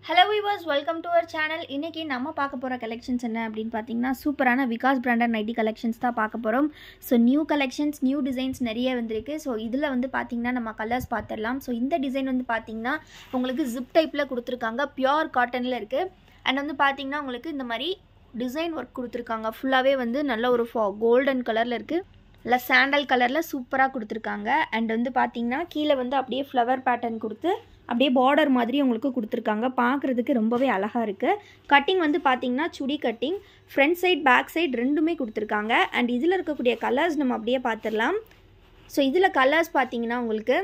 hello viewers welcome to our channel இன்றைக்கி நம்ம பார்க்க போகிற கலெக்ஷன்ஸ் என்ன அப்படின்னு பார்த்தீங்கன்னா சூப்பரான விகாஸ் பிராண்டட் நைட்டி கலெக்ஷன்ஸ் தான் பார்க்க போகிறோம் so new collections new designs நிறைய வந்திருக்கு ஸோ இதில் வந்து பார்த்தீங்கன்னா நம்ம கலர்ஸ் பார்த்துடலாம் ஸோ இந்த டிசைன் வந்து பார்த்தீங்கன்னா உங்களுக்கு ஜிப் டைப்பில் கொடுத்துருக்காங்க பியோர் காட்டனில் இருக்குது அண்ட் வந்து பார்த்தீங்கன்னா உங்களுக்கு இந்த மாதிரி டிசைன் ஒர்க் கொடுத்துருக்காங்க ஃபுல்லாகவே வந்து நல்ல ஒரு ஃபா கோல்டன் கலரில் இருக்குது இல்லை சாண்டல் கலரில் சூப்பராக கொடுத்துருக்காங்க அண்ட் வந்து பார்த்தீங்கன்னா கீழே வந்து அப்படியே ஃப்ளவர் பேட்டர்ன் கொடுத்து அப்படியே பார்டர் மாதிரி உங்களுக்கு கொடுத்துருக்காங்க பார்க்குறதுக்கு ரொம்பவே அழகாக இருக்குது கட்டிங் வந்து பார்த்தீங்கன்னா chudi cutting front side back side ரெண்டுமே கொடுத்துருக்காங்க அண்ட் இதில் இருக்கக்கூடிய கலர்ஸ் நம்ம அப்படியே பார்த்துடலாம் ஸோ இதில் கலர்ஸ் பார்த்தீங்கன்னா உங்களுக்கு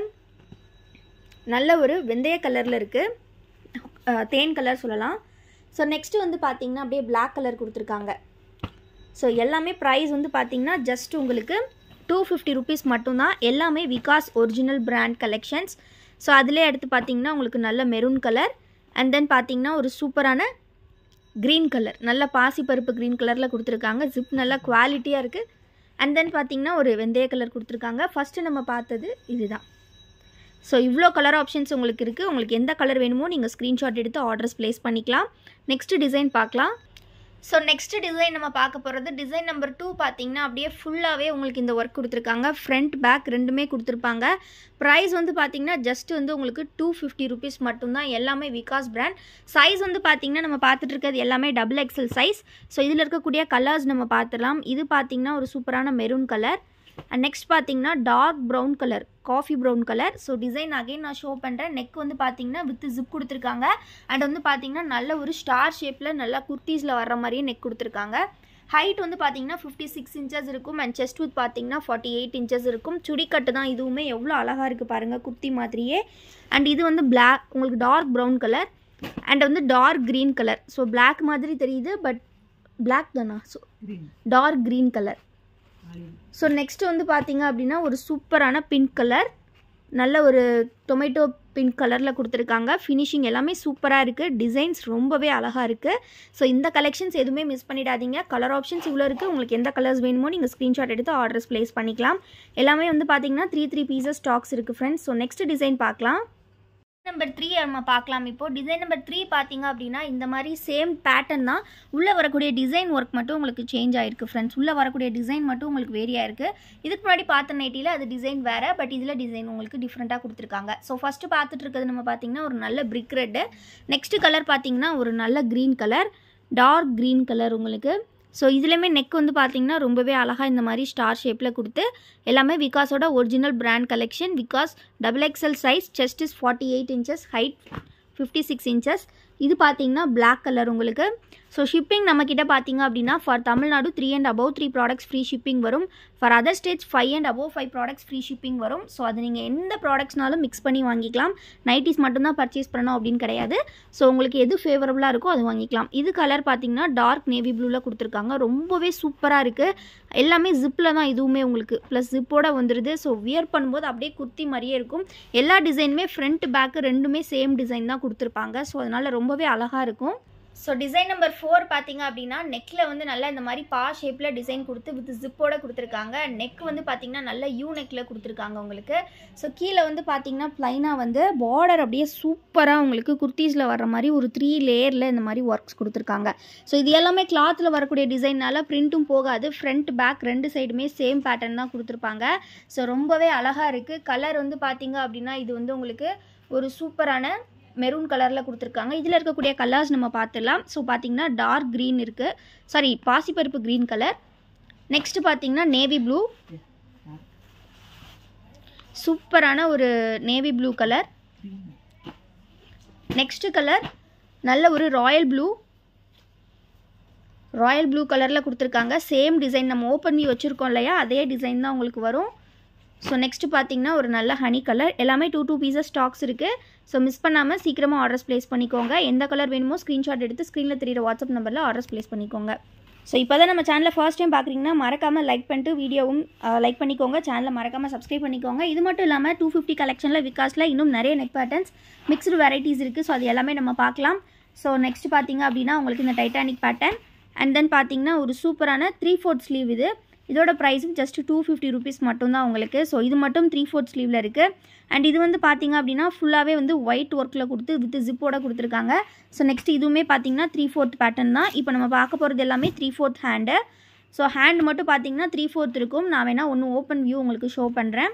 நல்ல ஒரு வெந்தய கலரில் இருக்குது தேன் கலர் சொல்லலாம் ஸோ நெக்ஸ்ட்டு வந்து பார்த்தீங்கன்னா அப்படியே பிளாக் கலர் கொடுத்துருக்காங்க ஸோ எல்லாமே ப்ரைஸ் வந்து பார்த்தீங்கன்னா ஜஸ்ட் உங்களுக்கு டூ ஃபிஃப்டி ருபீஸ் மட்டும்தான் எல்லாமே Vikas original brand collections so அதிலே எடுத்து பார்த்தீங்கன்னா உங்களுக்கு நல்ல மெரூன் கலர் அண்ட் தென் பார்த்தீங்கன்னா ஒரு சூப்பரான க்ரீன் கலர் நல்ல பாசிப்பருப்பு க்ரீன் கலரில் கொடுத்துருக்காங்க ஜிப் நல்லா குவாலிட்டியாக இருக்குது அண்ட் தென் பார்த்தீங்கன்னா ஒரு வெந்தய கலர் கொடுத்துருக்காங்க ஃபஸ்ட்டு நம்ம பார்த்தது இதுதான் ஸோ இவ்வளோ கலர் ஆப்ஷன்ஸ் உங்களுக்கு இருக்குது உங்களுக்கு எந்த கலர் வேணுமோ நீங்கள் ஸ்க்ரீன்ஷாட் எடுத்து ஆர்டர்ஸ் ப்ளேஸ் பண்ணிக்கலாம் நெக்ஸ்ட்டு டிசைன் பார்க்கலாம் ஸோ நெக்ஸ்ட் டிசைன் நம்ம பார்க்க போகிறது டிசைன் நம்பர் டூ பார்த்தீங்கன்னா அப்படியே ஃபுல்லாகவே உங்களுக்கு இந்த ஒர்க் கொடுத்துருக்காங்க ஃப்ரண்ட் பேக் ரெண்டுமே கொடுத்துருப்பாங்க ப்ரைஸ் வந்து பார்த்தீங்கன்னா ஜஸ்ட் வந்து உங்களுக்கு டூ ஃபிஃப்டி ருபீஸ் மட்டும்தான் எல்லாமே விகாஸ் பிராண்ட் சைஸ் வந்து பார்த்தீங்கன்னா நம்ம பார்த்துட்டு இருக்கிறது எல்லாமே டபுள் எக்ஸல் சைஸ் ஸோ இதில் இருக்கக்கூடிய கலர்ஸ் நம்ம பார்த்துலாம் இது பார்த்தீங்கன்னா ஒரு சூப்பரான மெரூன் கலர் அண்ட் நெக்ஸ்ட் பார்த்தீங்கன்னா dark brown colour coffee brown colour so design again நான் ஷோ பண்ணுறேன் நெக் வந்து பார்த்தீங்கன்னா வித் ஜிப் கொடுத்துருக்காங்க அண்ட் வந்து பார்த்தீங்கன்னா நல்ல ஒரு ஸ்டார் ஷேப்பில் நல்லா குர்த்தீஸில் வர்ற மாதிரியே நெக் கொடுத்துருக்காங்க ஹைட் வந்து பார்த்தீங்கன்னா ஃபிஃப்டி சிக்ஸ் இன்ச்சஸ் இருக்கும் அண்ட் செஸ்ட் வித் பார்த்தீங்கன்னா ஃபார்ட்டி எயிட் இன்ச்சஸ் இருக்கும் சுடிக்கட்டு தான் இதுவுமே எவ்வளோ அழகாக இருக்குது பாருங்கள் குர்த்தி மாதிரியே அண்ட் இது வந்து பிளாக் உங்களுக்கு டார்க் ப்ரௌன் கலர் அண்ட் வந்து dark green colour so black மாதிரி தெரியுது பட் பிளாக் தானா so dark green colour so next வந்து பார்த்தீங்க அப்படின்னா ஒரு சூப்பரான பிங்க் கலர் நல்ல ஒரு டொமேட்டோ பிங்க் கலரில் கொடுத்துருக்காங்க ஃபினிஷிங் எல்லாமே சூப்பராக இருக்குது டிசைன்ஸ் ரொம்பவே அழகாக இருக்குது ஸோ இந்த கலெக்ஷன்ஸ் எதுவுமே மிஸ் பண்ணிடாதீங்க கலர் ஆப்ஷன்ஸ் இவ்வளோ இருக்குது உங்களுக்கு எந்த கலர்ஸ் வேணுமோ நீங்கள் ஸ்க்ரீன்ஷாட் எடுத்து ஆர்டர்ஸ் ப்ளேஸ் பண்ணிக்கலாம் எல்லாமே வந்து பார்த்தீங்கன்னா த்ரீ த்ரீ பீசஸ் ஸ்டாக்ஸ் இருக்குது ஃப்ரெண்ட்ஸ் ஸோ நெக்ஸ்ட் டிசைன் பார்க்கலாம் நம்பர் த்ரீ நம்ம பார்க்கலாம் இப்போ டிசைன் நம்பர் த்ரீ பார்த்தீங்க அப்படின்னா இந்த மாதிரி சேம் பேட்டர்ன் தான் உள்ளே வரக்கூடிய டிசைன் ஒர்க் மட்டும் உங்களுக்கு சேஞ்ச் ஆயிருக்கு ஃப்ரெண்ட்ஸ் உள்ளே வரக்கூடிய டிசைன் மட்டும் உங்களுக்கு வேரி ஆயிருக்கு இதுக்கு முன்னாடி பார்த்த நைட்டியில் அது டிசைன் வேறு பட் இதில் டிசைன் உங்களுக்கு டிஃப்ரெண்ட்டாக கொடுத்துருக்காங்க ஸோ ஃபஸ்ட்டு பார்த்துட்டு இருக்கிறது நம்ம பார்த்தீங்கன்னா ஒரு நல்ல பிரிக் ரெட்டு நெக்ஸ்ட்டு கலர் பார்த்தீங்கன்னா ஒரு நல்ல green colour dark green colour உங்களுக்கு ஸோ இதுலேயுமே நெக் வந்து பார்த்தீங்கன்னா ரொம்பவே அழகாக இந்த மாதிரி ஸ்டார் ஷேப்பில் கொடுத்து எல்லாமே விகாஸோட original brand collection Vikas double XL size chest is forty eight inches height fifty six inches இது பார்த்தீங்கன்னா பிளாக் கலர் உங்களுக்கு ஸோ ஷிப்பிங் நம்மக்கிட்ட பார்த்தீங்க அப்படின்னா for Tamil Nadu three and above three products free shipping வரும் for other states five and above five products free shipping வரும் so அது நீங்கள் எந்த ப்ராடக்ட்ஸ்னாலும் மிக்ஸ் பண்ணி வாங்கிக்கலாம் நைட்டிஸ் மட்டும்தான் பர்ச்சேஸ் பண்ணணும் அப்படின்னு கிடையாது ஸோ உங்களுக்கு எது ஃபேவரபுளாக இருக்கோ அது வாங்கிக்கலாம் இது கலர் பார்த்தீங்கன்னா டார்க் நேவி ப்ளூவில் கொடுத்துருக்காங்க ரொம்பவே சூப்பராக இருக்குது எல்லாமே ஜிப்பில் தான் இதுவுமே உங்களுக்கு ப்ளஸ் ஜிப்போட வந்துடுது ஸோ வியர் பண்ணும்போது அப்படியே குர்த்தி மாதிரியே இருக்கும் எல்லா டிசைனுமே ஃப்ரண்ட் பேக்கு ரெண்டுமே சேம் டிசைன் தான் கொடுத்துருப்பாங்க ஸோ அதனால் ரொம்பவே அழகாக இருக்கும் ஸோ டிசைன் நம்பர் ஃபோர் பார்த்தீங்க அப்படின்னா நெக்கில் வந்து நல்லா இந்த மாதிரி பா ஷேப்பில் டிசைன் கொடுத்து வித் ஜிப்போட கொடுத்துருக்காங்க நெக் வந்து பார்த்தீங்கன்னா நல்ல யூ நெக்கில் கொடுத்துருக்காங்க உங்களுக்கு ஸோ கீழே வந்து பார்த்தீங்கன்னா ப்ளைனாக வந்து பார்டர் அப்படியே சூப்பராக உங்களுக்கு குர்த்தீஸில் வர்ற மாதிரி ஒரு த்ரீ லேயரில் இந்த மாதிரி ஒர்க்ஸ் கொடுத்துருக்காங்க ஸோ இது எல்லாமே கிளாத்தில் வரக்கூடிய டிசைன்னால பிரிண்ட்டும் போகாது ஃப்ரண்ட் பேக் ரெண்டு சைடுமே சேம் பேட்டர்ன் தான் கொடுத்துருப்பாங்க ஸோ ரொம்பவே அழகாக இருக்குது கலர் வந்து பார்த்தீங்க அப்படின்னா இது வந்து உங்களுக்கு ஒரு சூப்பரான மெரூன் கலரில் கொடுத்துருக்காங்க இதில் இருக்கக்கூடிய கலர்ஸ் நம்ம பார்த்துடலாம் ஸோ பார்த்தீங்கன்னா டார்க் க்ரீன் இருக்குது சாரி பாசிப்பருப்பு க்ரீன் கலர் நெக்ஸ்ட்டு பார்த்தீங்கன்னா நேவி ப்ளூ சூப்பரான ஒரு navy blue colour next colour நல்ல ஒரு ராயல் ப்ளூ ராயல் ப்ளூ கலரில் கொடுத்துருக்காங்க சேம் டிசைன் நம்ம ஓப்பன் பண்ணி வச்சுருக்கோம் இல்லையா அதே டிசைன் தான் உங்களுக்கு வரும் ஸோ நெக்ஸ்ட்டு பார்த்தீங்கன்னா ஒரு நல்ல ஹனி கலர் எல்லாமே டூ டூ பீசஸ் ஸ்டாக்ஸ் இருக்குது ஸோ மிஸ் பண்ணாமல் சீக்கிரமாக ஆர்டர்ஸ் ப்ளேஸ் பண்ணிக்கோங்க எந்த கலர் வேணுமோ ஸ்க்ரீன்ஷாட் எடுத்து ஸ்க்ரீனில் தெரியிற வாட்ஸ்அப் நம்பரில் ஆர்டர்ஸ் ப்ளேஸ் பண்ணிக்கோங்க ஸோ இப்போ தான் நம்ம சேனலில் ஃபர்ஸ்ட் டைம் பார்க்குறீங்கன்னா மறக்காமல் லைக் பண்ணிட்டு வீடியோவும் லைக் பண்ணிக்கோங்க சேனலை மறக்காமல் சப்ஸ்கிரைப் பண்ணிக்கோங்க இது மட்டும் இல்லாமல் டூ ஃபிஃப்டி கலெக்ஷனில் விகாஸில் இன்னும் நிறைய நெக் பேட்டர்ன்ஸ் மிக்ஸ்டு வெரைட்டிஸ் இருக்குது ஸோ அது எல்லாமே நம்ம பார்க்கலாம் ஸோ நெக்ஸ்ட் பார்த்தீங்க அப்படின்னா உங்களுக்கு இந்த டைட்டானிக் பேட்டர்ன் அண்ட் தென் பார்த்தீங்கன்னா ஒரு சூப்பரான த்ரீ ஃபோர்த் ஸ்லீவ் இது இதோட ப்ரைஸும் ஜஸ்ட் டூ ஃபிஃப்டி ருபீஸ் மட்டும்தான் உங்களுக்கு ஸோ இது மட்டும் த்ரீ ஃபோர்த் ஸ்லீவில் இருக்குது அண்ட் இது வந்து பார்த்தீங்க அப்படின்னா ஃபுல்லாகவே வந்து ஒயிட் ஒர்க்கில் கொடுத்து வித் ஜிப்போட கொடுத்துருக்காங்க ஸோ நெக்ஸ்ட் இதுவுமே பார்த்தீங்கன்னா த்ரீ ஃபோர்த் பேட்டர்ன் தான் இப்போ நம்ம பார்க்க போகிறது எல்லாமே three fourth hand so hand மட்டும் பார்த்தீங்கன்னா த்ரீ ஃபோர்த் இருக்கும் நான் வேணால் ஒன்று ஓப்பன் வியூ உங்களுக்கு ஷோ பண்ணுறேன்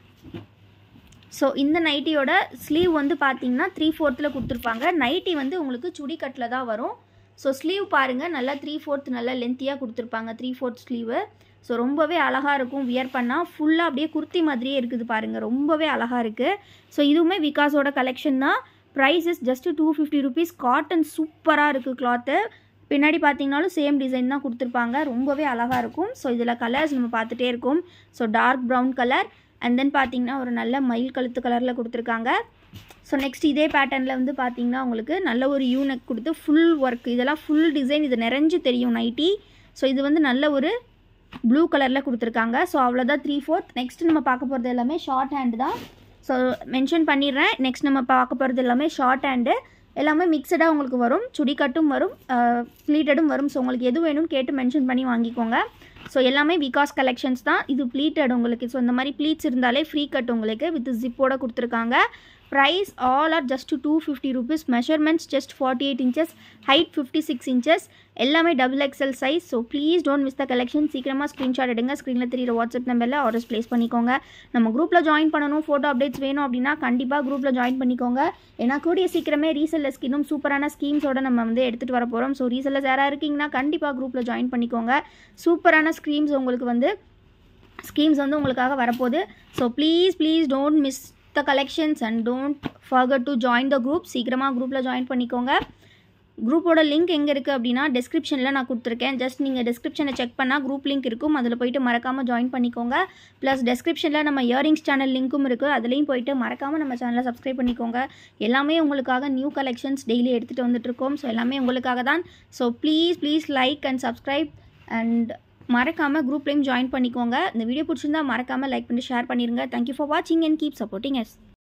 ஸோ இந்த நைட்டியோட ஸ்லீவ் வந்து பார்த்தீங்கன்னா த்ரீ ஃபோர்த்தில் கொடுத்துருப்பாங்க நைட்டி வந்து உங்களுக்கு சுடி கட்டில் தான் வரும் ஸோ ஸ்லீவ் பாருங்கள் நல்லா த்ரீ ஃபோர்த் நல்லா லென்த்தியாக கொடுத்துருப்பாங்க த்ரீ ஃபோர்த் ஸ்லீவு ஸோ ரொம்பவே அழகாக இருக்கும் வியர் பண்ணால் ஃபுல்லாக அப்படியே குர்த்தி மாதிரியே இருக்குது பாருங்கள் ரொம்பவே அழகாக இருக்குது ஸோ இதுவுமே விகாஸோட கலெக்ஷன் தான் prices just two fifty rupees cotton சூப்பராக இருக்குது கிளாத்து பின்னாடி பார்த்தீங்கனாலும் சேம் டிசைன் தான் கொடுத்துருப்பாங்க ரொம்பவே அழகாக இருக்கும் ஸோ இதில் கலர்ஸ் நம்ம பார்த்துட்டே இருக்கோம் so dark brown colour and then பார்த்தீங்கன்னா ஒரு நல்ல மயில் கழுத்து கலரில் கொடுத்துருக்காங்க ஸோ நெக்ஸ்ட் இதே பேட்டர்னில் வந்து பார்த்தீங்கன்னா உங்களுக்கு நல்ல ஒரு யூனக் கொடுத்து ஃபுல் ஒர்க் இதெல்லாம் ஃபுல் டிசைன் இது நிறைஞ்சு தெரியும் நைட்டி ஸோ இது வந்து நல்ல ஒரு ப்ளூ கலரில் கொடுத்துருக்காங்க ஸோ அவ்வளோதான் த்ரீ ஃபோர்த் நெக்ஸ்ட் நம்ம பார்க்க போகிறது எல்லாமே ஷார்ட் ஹேண்டு தான் ஸோ மென்ஷன் பண்ணிடுறேன் நெக்ஸ்ட் நம்ம பார்க்க போகிறது எல்லாமே ஷார்ட் ஹேண்டு எல்லாமே மிக்சடாக உங்களுக்கு வரும் சுடி கட்டும் வரும் ப்ளீட்டடும் வரும் ஸோ உங்களுக்கு எது வேணும்னு கேட்டு மென்ஷன் பண்ணி வாங்கிக்கோங்க ஸோ எல்லாமே விகாஸ் கலெக்ஷன்ஸ் தான் இது ப்ளீட்டட் உங்களுக்கு ஸோ இந்த மாதிரி ப்ளீட்ஸ் இருந்தாலே ஃப்ரீ கட் உங்களுக்கு வித் ஜிப்போட கொடுத்துருக்காங்க price all are just two fifty rupees measurements just forty eight inches height fifty six inches எல்லாமே double XL size so please don't miss the collection சீக்கிரமாக screenshot எடுங்க ஸ்க்ரீனில் தெரியுற வாட்ஸ்அப் நம்பரில் ஆர்டர்ஸ் ப்ளேஸ் பண்ணிக்கோங்க நம்ம குரூப்பில் ஜாயின் பண்ணணும் ஃபோட்டோ அப்டேட்ஸ் வேணும் அப்படின்னா கண்டிப்பாக குரூப்பில் ஜாயின் பண்ணிக்கோங்க ஏன்னா கூடிய சீக்கிரமே ரீசெல்லர்ஸ்க்கு இன்னும் சூப்பரான ஸ்கீம்ஸோட நம்ம வந்து எடுத்துகிட்டு வர போகிறோம் ஸோ ரீசெல்லர்ஸ் யாராக இருக்கீங்கன்னா கண்டிப்பாக குரூப்பில் ஜாயின் பண்ணிக்கோங்க சூப்பரான ஸ்கீம்ஸ் உங்களுக்கு வந்து ஸ்கீம்ஸ் வந்து உங்களுக்காக வரப்போகுது so please please don't miss the collections and don't forget to join the group சீக்கிரமாக குரூப்பில் ஜாயின் பண்ணிக்கோங்க குரூப்போட லிங்க் எங்கே இருக்குது அப்படின்னா டிஸ்கிரிப்ஷனில் நான் கொடுத்துருக்கேன் ஜஸ்ட் நீங்கள் டிஸ்கிரிப்ஷனை செக் பண்ணால் குரூப் லிங்க் இருக்கும் அதில் போயிட்டு மறக்காமல் ஜாயின் பண்ணிக்கோங்க ப்ளஸ் டிஸ்கிரிப்ஷனில் நம்ம இயரிங்ஸ் சேனல் லிங்க்கும் இருக்குது அதுலேயும் போயிட்டு மறக்காமல் நம்ம சேனலை சப்ஸ்கிரைப் பண்ணிக்கோங்க எல்லாமே உங்களுக்காக நியூ கலெக்ஷன்ஸ் டெய்லி எடுத்துகிட்டு வந்துட்டுருக்கோம் ஸோ எல்லாமே உங்களுக்காக தான் so please please like and subscribe and மறக்காமல் குரூப்லேயும் ஜாயின் பண்ணிக்கோங்க இந்த வீடியோ பிடிச்சிருந்தா மறக்காமல் லைக் பண்ணி ஷேர் பண்ணிடுங்க தேங்க்யூ ஃபார் வாட்சிங் அண்ட் கீப் சப்போர்ட்டிங் எஸ்